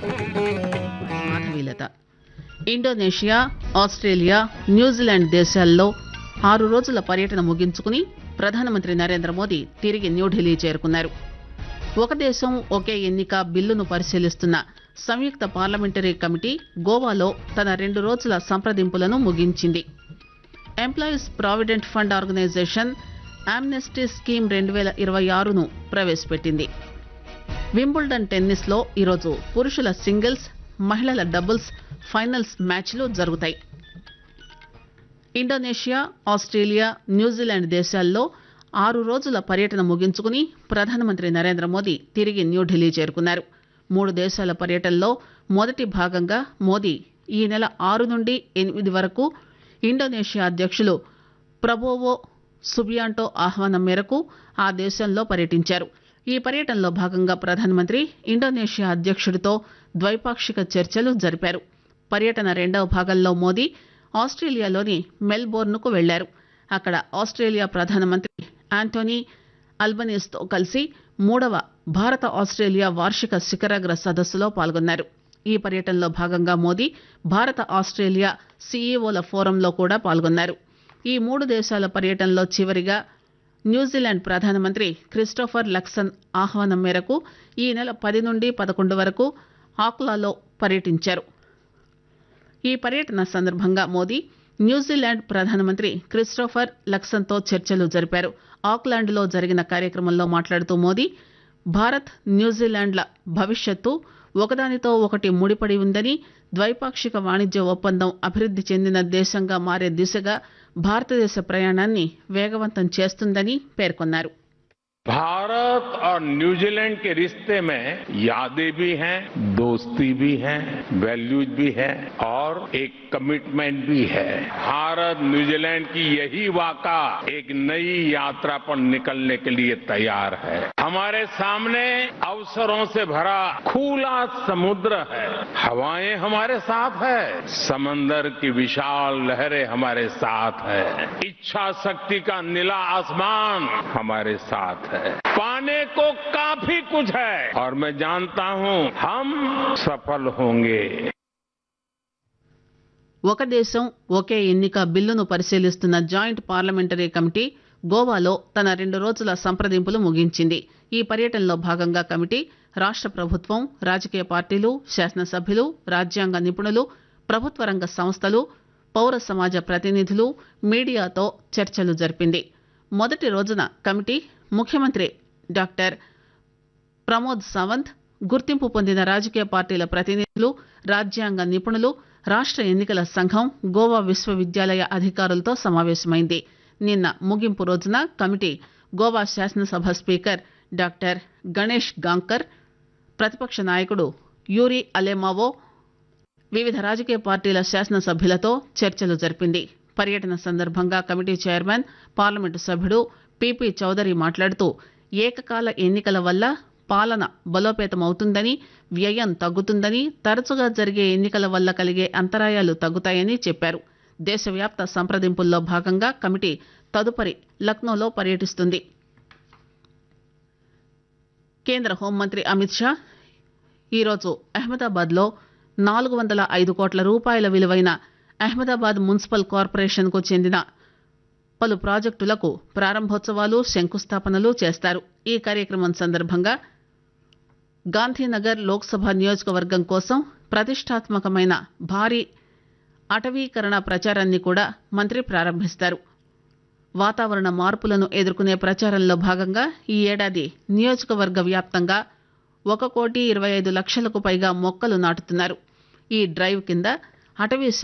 Madhavilatha Indonesia Australia New Zealand దేశాల్లో ఆరు రోజుల పర్యటన ముగించుకుని ప్రధానమంత్రి నరేంద్ర మోదీ తిరిగి న్యూఢిల్లీ చేరుకున్నారు ఒక దేశం ఒకే ఎన్నిక బిల్లును పరిశీలిస్తున్న సంయుక్త పార్లమెంటరీ కమిటీ గోవాలో తన రెండు రోజుల సంప్రదింపులను ముగించింది employees provident fund organisation amnesty scheme రెండు వేల ఇరవై ఆరును ప్రవేశపెట్టింది వింబుల్డన్ టెన్నిస్ లో ఈరోజు పురుషుల సింగిల్స్ మహిళల డబుల్స్ ఫైనల్స్ మ్యాచ్లు జరుగుతాయి ఇండోనేషియా ఆస్ట్రేలియా న్యూజిలాండ్ దేశాల్లో ఆరు రోజుల పర్యటన ముగించుకుని ప్రధానమంత్రి నరేంద్ర మోదీ తిరిగి న్యూఢిల్లీ చేరుకున్నారు మూడు దేశాల పర్యటనలో మొదటి భాగంగా మోదీ ఈ నెల ఆరు నుండి ఎనిమిది వరకు ఇండోనేషియా అధ్యక్షులు ప్రబోవో సుబియాంటో ఆహ్వానం మేరకు ఆ దేశంలో పర్యటించారు ఈ పర్యటనలో భాగంగా ప్రధానమంత్రి ఇండోనేషియా అధ్యక్షుడితో ద్వైపాక్షిక చర్చలు జరిపారు పర్యటన రెండవ భాగంలో మోదీ ఆస్ట్రేలియాలోని మెల్బోర్న్కు వెళ్లారు అక్కడ ఆస్ట్రేలియా ప్రధానమంత్రి ఆంటోనీ అల్బనీస్తో కలిసి మూడవ భారత ఆస్ట్రేలియా వార్షిక శిఖరాగ్ర సదస్సులో పాల్గొన్నారు ఈ పర్యటనలో భాగంగా మోదీ భారత ఆస్ట్రేలియా సీఈఓల ఫోరంలో కూడా పాల్గొన్నారు ఈ మూడు దేశాల పర్యటనలో చివరిగా న్యూజిలాండ్ ప్రధానమంత్రి క్రిస్టోఫర్ లక్సన్ ఆహ్వానం మేరకు ఈ నెల పది నుండి పదకొండు వరకు ఆక్లాలో పర్యటించారు ఈ పర్యటన సందర్భంగా మోదీ న్యూజిలాండ్ ప్రధానమంత్రి క్రిస్టోఫర్ లక్సన్తో చర్చలు జరిపారు ఆక్లాండ్లో జరిగిన కార్యక్రమంలో మాట్లాడుతూ మోదీ భారత్ న్యూజిలాండ్ల భవిష్యత్తు ఒకదానితో ఒకటి ముడిపడి ఉందని ద్వైపాక్షిక వాణిజ్య ఒప్పందం అభివృద్ది చెందిన దేశంగా మారే దిశగా భారతదేశ ప్రయాణాన్ని వేగవంతం చేస్తుందని పేర్కొన్నారు भारत और न्यूजीलैंड के रिश्ते में यादें भी हैं दोस्ती भी है वैल्यूज भी है और एक कमिटमेंट भी है भारत न्यूजीलैंड की यही वाका एक नई यात्रा पर निकलने के लिए तैयार है हमारे सामने अवसरों से भरा खुला समुद्र है हवाएं हमारे साथ है समंदर की विशाल लहरें हमारे साथ है इच्छा शक्ति का नीला आसमान हमारे साथ है पाने को काफी कुछ है और मैं जानता हूं हम सफल होंगे ఒక దేశం ఒకే ఎన్నిక బిల్లును పరిశీలిస్తున్న జాయింట్ పార్లమెంటరీ కమిటీ గోవాలో తన రెండు రోజుల సంప్రదింపులు ముగించింది ఈ పర్యటనలో భాగంగా కమిటీ రాష్ట ప్రభుత్వం రాజకీయ పార్టీలు శాసనసభ్యులు రాజ్యాంగ నిపుణులు ప్రభుత్వ రంగ సంస్థలు పౌర సమాజ ప్రతినిధులు మీడియాతో చర్చలు జరిపింది మొదటి రోజున కమిటీ ముఖ్యమంత్రి డాక్టర్ ప్రమోద్ సావంత్ గుర్తింపు పొందిన రాజకీయ పార్టీల ప్రతినిధులు రాజ్యాంగ నిపుణులు రాష్ట ఎన్నికల సంఘం గోవా విశ్వవిద్యాలయ అధికారులతో సమావేశమైంది నిన్న ముగింపు రోజున కమిటీ గోవా శాసనసభ స్పీకర్ డాక్టర్ గణేష్ గాంకర్ ప్రతిపక్ష నాయకుడు యూరి అలెమావో వివిధ రాజకీయ పార్టీల శాసనసభ్యులతో చర్చలు జరిపింది పర్యటన సందర్భంగా కమిటీ చైర్మన్ పార్లమెంటు సభ్యుడు పిపి చౌదరి మాట్లాడుతూ ఏకకాల ఎన్నికల వల్ల పాలన బలోపేతమవుతుందని వ్యయం తగ్గుతుందని తరచుగా జరిగే ఎన్నికల వల్ల కలిగే అంతరాయాలు తగ్గుతాయని చెప్పారు దేశవ్యాప్త సంప్రదింపుల్లో భాగంగా కమిటీ తదుపరి లక్నోలో పర్యటిస్తుంది కేంద్ర హోంమంత్రి అమిత్ షా ఈరోజు అహ్మదాబాద్ లో నాలుగు వందల ఐదు కోట్ల రూపాయల విలువైన అహ్మదాబాద్ మున్సిపల్ కార్పొరేషన్ కు చెందిన పలు ప్రాజెక్టులకు ప్రారంభోత్సవాలు శంకుస్థాపనలు చేస్తారు ఈ కార్యక్రమం సందర్భంగా గాంధీనగర్ లోక్సభ నియోజకవర్గం కోసం ప్రతిష్టాత్మకమైన భారీ అటవీకరణ ప్రచారాన్ని కూడా మంత్రి ప్రారంభిస్తారు వాతావరణ మార్పులను ఎదుర్కొనే ప్రచారంలో భాగంగా ఈ ఏడాది నియోజకవర్గ వ్యాప్తంగా ఒక కోటి ఇరవై ఐదు లక్షలకు పైగా మొక్కలు నాటుతున్నారు ఈ డ్రైవ్ కింద అటవీ